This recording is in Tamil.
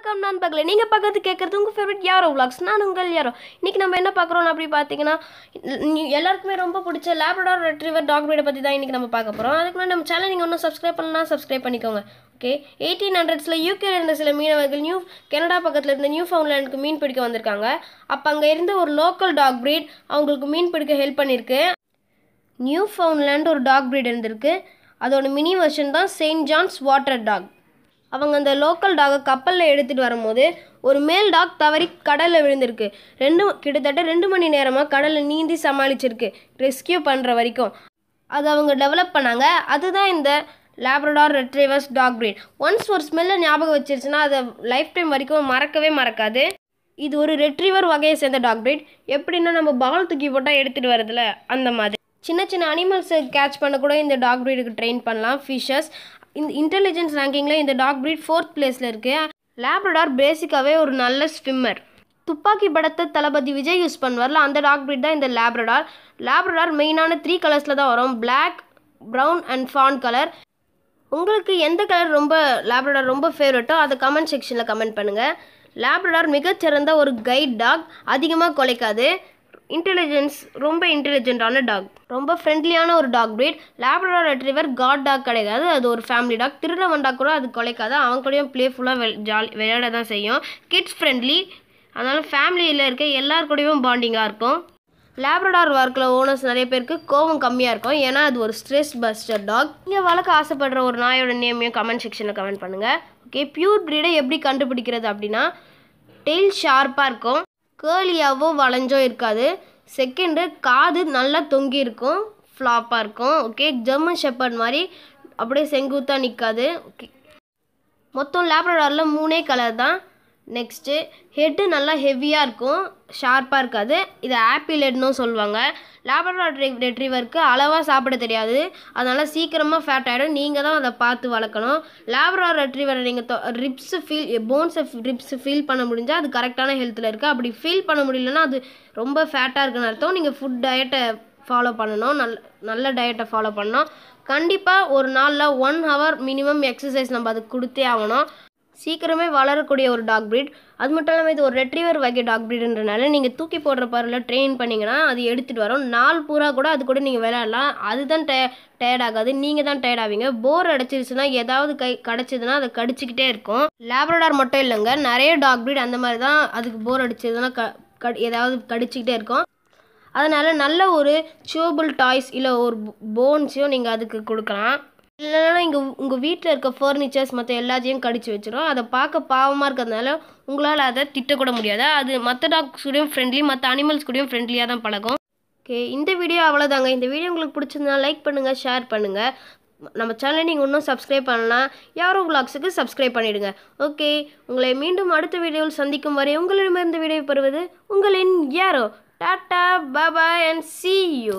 வணக்கம் நண்பர்களே நீங்கள் பார்க்கறது கேட்குறது உங்கள் ஃபேவரட் யாரோ vlogs நான் உங்கள் யாரோ இன்றைக்கி நம்ம என்ன பார்க்குறோம் அப்படி பார்த்தீங்கன்னா நீ- எல்லாருக்குமே ரொம்ப பிடிச்ச லேப்ரடார் ரெட்ரிவர் டாக் breed பற்றி தான் இன்றைக்கி நம்ம பார்க்க போகிறோம் அதுக்கு முன்னாடி நம்ம சேனல் நீங்கள் ஒன்றும் சப்ஸ்கிரைப் பண்ணலாம் சப்ஸ்கிரைப் பண்ணிக்கோங்க ஓகே எயிட்டீன் ஹண்ட்ரட்ஸில் யூகேல இருந்த சில மீனவர்கள் நியூ கனடா பக்கத்தில் இருந்த நியூ ஃபவுண்ட்லேண்டுக்கு மீன் பிடிக்க வந்திருக்காங்க அப்போ அங்கே இருந்த ஒரு லோக்கல் டாக் breed அவங்களுக்கு மீன் பிடிக்க ஹெல்ப் பண்ணியிருக்கு நியூ ஃபவுண்ட்லேண்ட் ஒரு டாக் breed இருந்திருக்கு அதோட மினி வெர்ஷன் தான் செயின்ட் ஜான்ஸ் வாட்டர் டாக் அவங்க அந்த லோக்கல் டாகை கப்பலில் எடுத்துகிட்டு வரும்போது ஒரு மேல் டாக் தவறி கடலில் விழுந்திருக்கு ரெண்டு கிட்டத்தட்ட ரெண்டு மணி நேரமாக கடலில் நீந்தி சமாளிச்சிருக்கு ரெஸ்கியூ பண்ணுற வரைக்கும் அது அவங்க டெவலப் பண்ணாங்க அதுதான் இந்த Labrador retrievers dog breed once ஒரு ஸ்மெல்லை ஞாபகம் வச்சிருச்சுன்னா அதை லைஃப் டைம் வரைக்கும் மறக்கவே மறக்காது இது ஒரு ரெட்ரீவர் வகையை சேர்ந்த டாக் breed எப்படின்னா நம்ம பால் தூக்கி போட்டால் எடுத்துகிட்டு வரதுல அந்த மாதிரி சின்ன சின்ன அனிமல்ஸை கேட்ச் பண்ண கூட இந்த டாக் ப்ரீடுக்கு ட்ரெயின் பண்ணலாம் ஃபிஷஸ் இந்த இன்டெலிஜென்ஸ் ரேங்கிங்கில் இந்த டாக் breed ஃபோர்த் பிளேஸில் இருக்குது லேப்ரடார் பேசிக்காகவே ஒரு நல்ல ஸ்விம்மர் துப்பாக்கி படத்தை தளபதி விஜய் யூஸ் பண்ணுவார்ல அந்த டாக் breed தான் இந்த லேப்ரடார் லேப்ரடார் மெயினான த்ரீ கலர்ஸில் தான் வரும் Black brown and fawn colour உங்களுக்கு எந்த கலர் ரொம்ப லேப்ரடார் ரொம்ப ஃபேவரட்டோ அதை கமெண்ட் செக்ஷனில் கமெண்ட் பண்ணுங்கள் லேப்ரடார் மிகச்சிறந்த ஒரு கைட் டாக் அதிகமாக குலைக்காது இன்டெலிஜென்ஸ் ரொம்ப இன்டெலிஜென்ட்டான டாக் ரொம்ப ஃப்ரெண்ட்லியான ஒரு dog breed Labrador retriever guard dog கிடையாது அது ஒரு ஃபேமிலி டாக் திருட வந்தா கூட அது குலைக்காது அவங்க கூடயும் ப்ளேஃபுல்லாக வெ ஜாலி விளையாட தான் செய்யும் கிட்ஸ் ஃப்ரெண்ட்லி அதனால் ஃபேமிலியில் இருக்க எல்லார் கூடயும் பாண்டிங்காக இருக்கும் லேப்ரடார் வளர்க்குற ஓனர்ஸ் நிறைய பேருக்கு கோவம் கம்மியாக இருக்கும் ஏன்னா அது ஒரு ஸ்ட்ரெஸ் பஸ்டர் டாக் நீங்கள் வளர்க்க ஆசைப்படுற ஒரு நாயோட நேமையும் கமெண்ட் செக்ஷனில் கமெண்ட் பண்ணுங்கள் ஓகே பியூர் ப்ரீடை எப்படி கண்டுபிடிக்கிறது அப்படின்னா டெய்ல் ஷார்ப்பாக இருக்கும் கேர்லியாவோ வளைஞ்சோ இருக்காது செகண்டு காது நல்லா தொங்கி இருக்கும் ஃப்ளாப்பாக இருக்கும் ஓகே ஜெர்மன் ஷெப்பர்ட் மாதிரி அப்படியே செங்குத்தாக நிற்காது ஓகே மொத்தம் லேப்ரடாரில் மூணே கலர் தான் நெக்ஸ்ட்டு ஹெட்டு நல்லா ஹெவியாக இருக்கும் ஷார்ப்பாக இருக்காது இது ஆப்பிள் ஹெட்னும் சொல்லுவாங்க லேப்ரடார் ரெட்ரிவருக்கு அளவாக சாப்பிட தெரியாது அதனால் சீக்கிரமாக ஃபேட் ஆகிடும் நீங்கள் தான் அதை பார்த்து வளர்க்கணும் லேப்ரடார் ரெட்ரிவரை நீங்கள் ரிப்ஸு ஃபீல் போன்ஸை ரிப்ஸு ஃபீல் பண்ண முடிஞ்சால் அது கரெக்டான ஹெல்த்தில் இருக்குது அப்படி ஃபீல் பண்ண முடியலன்னா அது ரொம்ப ஃபேட்டாக இருக்குன்னு அர்த்தம் நீங்கள் ஃபுட் டயட்டை ஃபாலோ பண்ணணும் நல்ல நல்ல டயட்டை ஃபாலோ பண்ணணும் கண்டிப்பாக ஒரு நாளில் ஒன் ஹவர் மினிமம் எக்ஸசைஸ் நம்ம அதுக்கு கொடுத்தே ஆகணும் சீக்கிரமே வளரக்கூடிய ஒரு டாக் breed அது மட்டும் இல்லாமல் இது ஒரு ரெட்ரிவர் வகை டாக் breedன்றனால நீங்கள் தூக்கி போடுற பருவில் ட்ரெயின் பண்ணிங்கன்னா அது எடுத்துகிட்டு வரும் நாள் பூரா கூட அது கூட நீங்கள் விளையாடலாம் அதுதான் டய டயர்ட் ஆகாது நீங்கள் தான் டயர்ட் ஆவீங்க போர் அடைச்சிருச்சுன்னா ஏதாவது கை கிடச்சிதுன்னா அதை கடிச்சிக்கிட்டே இருக்கும் லேப்ரடார் மட்டும் இல்லைங்க நிறைய டாக் breed அந்த மாதிரி தான் அதுக்கு போர் அடிச்சதுன்னா க கடி ஏதாவது கடிச்சிக்கிட்டே இருக்கும் அதனால் நல்ல ஒரு சியூபிள் டாய்ஸ் இல்லை ஒரு போன்ஸையும் நீங்கள் அதுக்கு கொடுக்கலாம் இல்லைன்னா இங்கே உங்கள் வீட்டில் இருக்க ஃபர்னிச்சர்ஸ் மற்ற எல்லாத்தையும் கடிச்சு வச்சிரும் அதை பார்க்க பாவமாக இருக்கிறதுனால உங்களால் அதை திட்டக்கூட முடியாது அது மற்ற டாக்ஸ் கூடயும் ஃப்ரெண்ட்லி மற்ற அனிமல்ஸ் கூடயும் ஃப்ரெண்ட்லியாக தான் பழகும் ஓகே இந்த வீடியோ அவ்வளோதாங்க இந்த வீடியோ உங்களுக்கு பிடிச்சிருந்தா லைக் பண்ணுங்கள் ஷேர் பண்ணுங்கள் நம்ம சேனலை நீங்கள் இன்னும் சப்ஸ்கிரைப் பண்ணலாம் யாரோ vlogsக்கு சப்ஸ்கிரைப் பண்ணிடுங்க ஓகே உங்களை மீண்டும் அடுத்த வீடியோவில் சந்திக்கும் வரை உங்களிடமிருந்து வீடியோ பெறுவது உங்களின் யாரோ tata bye bye and see you